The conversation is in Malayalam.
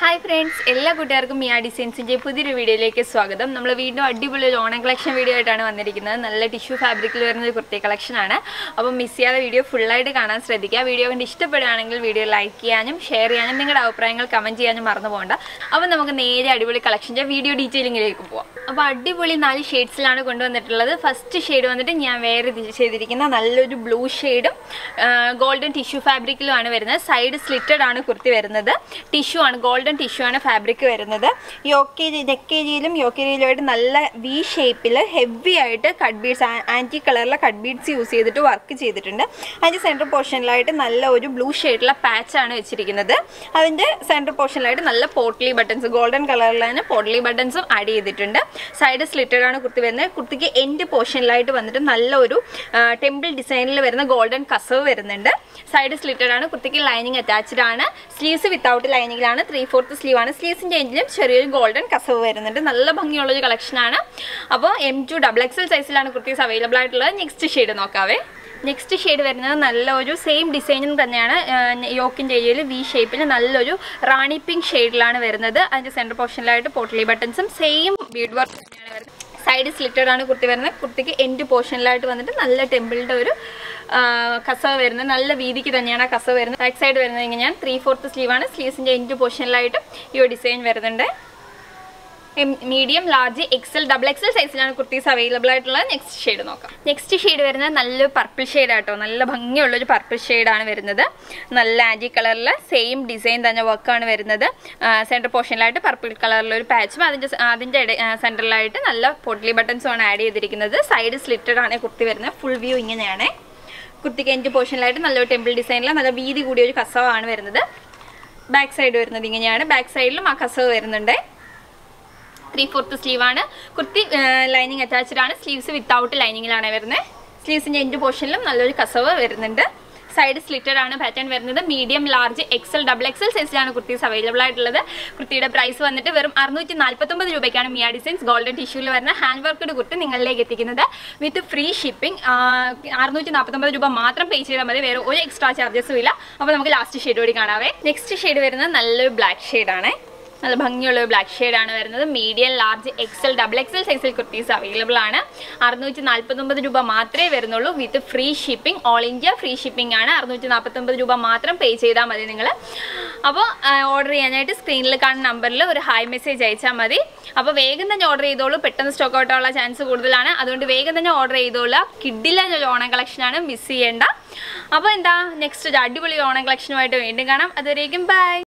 ഹായ് ഫ്രണ്ട്സ് എല്ലാ കൂട്ടുകാർക്കും മിയ ഡിസൈൻസിൻ്റെ പുതിയൊരു വീഡിയോയിലേക്ക് സ്വാഗതം നമ്മൾ വീണ്ടും അടിപൊളി ഒരു ഓണം കളക്ഷൻ വീഡിയോ ആയിട്ടാണ് വന്നിരിക്കുന്നത് നല്ല ടിഷ്യൂ ഫാബ്രിക്കിൽ വരുന്ന ഒരു കുർത്തി കളക്ഷനാണ് അപ്പം മിസ് ചെയ്യാതെ വീഡിയോ ഫുള്ളായിട്ട് കാണാൻ ശ്രദ്ധിക്കുക വീഡിയോ കണ്ട് ഇഷ്ടപ്പെടുകയാണെങ്കിൽ വീഡിയോ ലൈക്ക് ചെയ്യാനും ഷെയർ ചെയ്യാനും നിങ്ങളുടെ അഭിപ്രായങ്ങൾ കമൻറ്റ് ചെയ്യാനും മറന്നു പോകണ്ട അപ്പം നമുക്ക് നേരെ അടിപൊളി കളക്ഷൻ്റെ വീഡിയോ ഡീറ്റെയിലിങ്ങിലേക്ക് പോവാം അപ്പോൾ അടിപൊളി നാല് ഷെയ്ഡ്സിലാണ് കൊണ്ടുവന്നിട്ടുള്ളത് ഫസ്റ്റ് ഷെയ്ഡ് വന്നിട്ട് ഞാൻ വേറെ ഇത് ചെയ്തിരിക്കുന്ന നല്ലൊരു ബ്ലൂ ഷെയ്ഡും ഗോൾഡൻ ടിഷ്യൂ ഫാബ്രിക്കിലുമാണ് വരുന്നത് സൈഡ് സ്ലിറ്റഡ് ആണ് കുർത്തി വരുന്നത് ടിഷ്യൂ ആണ് ഗോൾഡൻ ടിഷ്യൂ ആണ് ഫാബ്രിക് വരുന്നത് യോക്കേജി നെക്കേജിയിലും യോക്കേജിയിലുമായിട്ട് നല്ല വി ഷേപ്പിൽ ഹെവി ആയിട്ട് കട്ട് ബീഡ്സ് ആൻറ്റി കളറിലെ കട്ട് ബീഡ്സ് യൂസ് ചെയ്തിട്ട് വർക്ക് ചെയ്തിട്ടുണ്ട് അതിൻ്റെ സെൻറ്റർ പോർഷനിലായിട്ട് നല്ല ഒരു ബ്ലൂ ഷെയ്ഡുള്ള പാച്ചാണ് വെച്ചിരിക്കുന്നത് അതിൻ്റെ സെൻറ്റർ പോർഷനിലായിട്ട് നല്ല പോട്ട്ലി ബട്ടൺസ് ഗോൾഡൻ കളറിൽ തന്നെ പോട്ട്ലി ബട്ടൺസും ആഡ് ചെയ്തിട്ടുണ്ട് സൈഡ് സ്ലിറ്റഡ് ആണ് കുർത്തി വരുന്നത് കുർത്തിക്ക് എൻഡ് പോർഷനിലായിട്ട് വന്നിട്ട് നല്ല ഒരു ടെമ്പിൾ ഡിസൈനിൽ വരുന്ന ഗോൾഡൻ കസവ് വരുന്നുണ്ട് സൈഡ് സ്ലിറ്റഡ് ആണ് കുർത്തിക്ക് ലൈനിങ് അറ്റാച്ച്ഡ് ആണ് സ്ലീവ്സ് വിത്തൗട്ട് ലൈനിങ്ങിലാണ് ത്രീ ഫോർത്ത് സ്ലീവ് ആണ് സ്ലീവ്സിൻ്റെ എൻഡിലും ചെറിയൊരു ഗോൾഡൻ കസവ് വരുന്നുണ്ട് നല്ല ഭംഗിയുള്ളൊരു കളക്ഷനാണ് അപ്പോൾ എം ടു ഡബിൾ എക്സൽ സൈസിലാണ് കുർത്തീസ് അവൈലബിൾ ആയിട്ടുള്ളത് നെക്സ്റ്റ് ഷെയ്ഡ് നോക്കാവേ നെക്സ്റ്റ് ഷെയ്ഡ് വരുന്നത് നല്ല ഒരു സെയിം ഡിസൈനും തന്നെയാണ് യോക്കിൻ്റെ ഏരിയയിൽ വി ഷേപ്പിൽ നല്ലൊരു റാണി പിങ്ക് ഷെയ്ഡിലാണ് വരുന്നത് അതിൻ്റെ സെൻറ്റർ പോർഷനിലായിട്ട് പോട്ടലി ബട്ടൺസും സെയിം ബീഡ് വർക്ക് തന്നെയാണ് വരുന്നത് സൈഡ് സ്ലിറ്റഡ് ആണ് കുർത്തി വരുന്നത് കുർത്തിക്ക് എൻഡ് പോർഷനിലായിട്ട് വന്നിട്ട് നല്ല ടെമ്പിളിൻ്റെ ഒരു കസവ് വരുന്നത് നല്ല വീതിക്ക് തന്നെയാണ് ആ കസവ് വരുന്നത് ബാക്ക് സൈഡ് വരുന്നത് ഇങ്ങനെയാണ് ത്രീ ഫോർത്ത് സ്ലീവാണ് സ്ലീവ്സിൻ്റെ എൻഡ് പോർഷനിലായിട്ട് ഈ ഒരു ഡിസൈൻ വരുന്നുണ്ട് medium large XL double XL സൈസിലാണ് കുർത്തീസ് അവൈലബിൾ ആയിട്ടുള്ളത് നെക്സ്റ്റ് ഷെയ്ഡ് നോക്കാം നെക്സ്റ്റ് ഷെയ്ഡ് വരുന്നത് നല്ലൊരു പർപ്പിൾ ഷെയ്ഡ് ആട്ടോ നല്ല ഭംഗിയുള്ളൊരു പർപ്പിൾ ഷെയ്ഡാണ് വരുന്നത് നല്ല ആൻറ്റി കളറിൽ സെയിം ഡിസൈൻ തന്നെ വർക്കാണ് വരുന്നത് സെൻറ്റർ പോർഷനിലായിട്ട് പർപ്പിൾ കളറിലൊരു പാച്ചും അതിൻ്റെ അതിൻ്റെ സെൻറ്ററിലായിട്ട് നല്ല പൊട്ട്ലി ബട്ടൺസും ആണ് ആഡ് ചെയ്തിരിക്കുന്നത് സൈഡ് സ്ലിറ്റഡ് ആണ് കുർത്തി വരുന്നത് ഫുൾ വ്യൂ ഇങ്ങനെയാണ് കുർത്തിക്ക് എൻ്റെ പോർഷനിലായിട്ട് നല്ലൊരു ടെമ്പിൾ ഡിസൈനിൽ നല്ല വീതി കൂടിയ ഒരു കസവാണ് വരുന്നത് ബാക്ക് സൈഡ് വരുന്നത് ഇങ്ങനെയാണ് ബാക്ക് സൈഡിലും ആ കസവ് വരുന്നുണ്ട് ത്രീ ഫോർത്ത് സ്ലീവാണ് കുർത്തി ലൈനിങ് അറ്റാച്ച്ഡ് ആണ് സ്ലീവ്സ് വിത്തൗട്ട് ലൈനിങ്ങിലാണ് വരുന്നത് സ്ലീവ്സിൻ്റെ എൻഡ് പോർഷനിലും നല്ലൊരു കസവ് വരുന്നുണ്ട് സൈഡ് സ്ലിറ്റഡ് ആണ് പാറ്റേൺ വരുന്നത് medium large XL double XL സൈസിലാണ് കുർത്തീസ് അവൈലബിൾ ആയിട്ടുള്ളത് കുർത്തിയുടെ പ്രൈസ് വന്നിട്ട് വെറും അറുന്നൂറ്റി നാൽപ്പത്തൊമ്പത് രൂപയ്ക്കാണ് മിയ ഡിസൈൻസ് ഗോൾഡൻ ടിഷ്യൂവിൽ വരുന്ന ഹാൻഡ് വർക്കഡ് കുർത്തി നിങ്ങളിലേക്ക് എത്തിക്കുന്നത് വിത്ത് ഫ്രീ ഷിപ്പിംഗ് അറുന്നൂറ്റി നാൽപ്പത്തൊമ്പത് രൂപ മാത്രം പേ ചെയ്താൽ മതി വേറെ ഒരു എക്സ്ട്രാ ചാർജസും ഇല്ല അപ്പോൾ നമുക്ക് ലാസ്റ്റ് ഷെയ്ഡ് കൂടി കാണാവേ നെക്സ്റ്റ് ഷെയ്ഡ് വരുന്നത് നല്ലൊരു ബ്ലാക്ക് ഷെയ്ഡാണ് നല്ല ഭംഗിയുള്ള ഒരു ബ്ലാക്ക് ഷെയ്ഡാണ് വരുന്നത് medium large XL double XL സൈസിൽ കുർത്തീസ് അവൈലബിൾ ആണ് അറുന്നൂറ്റി നാൽപ്പത്തൊമ്പത് രൂപ മാത്രമേ വരുന്നുള്ളൂ with free shipping all India free shipping ആണ് അറുന്നൂറ്റി നാൽപ്പത്തൊമ്പത് രൂപ മാത്രം പേ ചെയ്താൽ മതി നിങ്ങൾ അപ്പോൾ ഓർഡർ ചെയ്യാനായിട്ട് സ്ക്രീനിൽ കാണുന്ന നമ്പറിൽ ഒരു ഹായ് മെസ്സേജ് അയച്ചാൽ മതി അപ്പോൾ വേഗം തന്നെ ഓർഡർ ചെയ്തോളൂ പെട്ടെന്ന് സ്റ്റോക്ക് ഔട്ടുള്ള ചാൻസ് കൂടുതലാണ് അതുകൊണ്ട് വേഗം തന്നെ ഓർഡർ ചെയ്തോളൂ കിഡില്ല ഓണം കളക്ഷനാണ് മിസ് ചെയ്യേണ്ട അപ്പോൾ എന്താ നെക്സ്റ്റ് ഒരു അടിപൊളി ഓണം കളക്ഷനുമായിട്ട് വീണ്ടും കാണാം അതുവരേക്കും ബൈ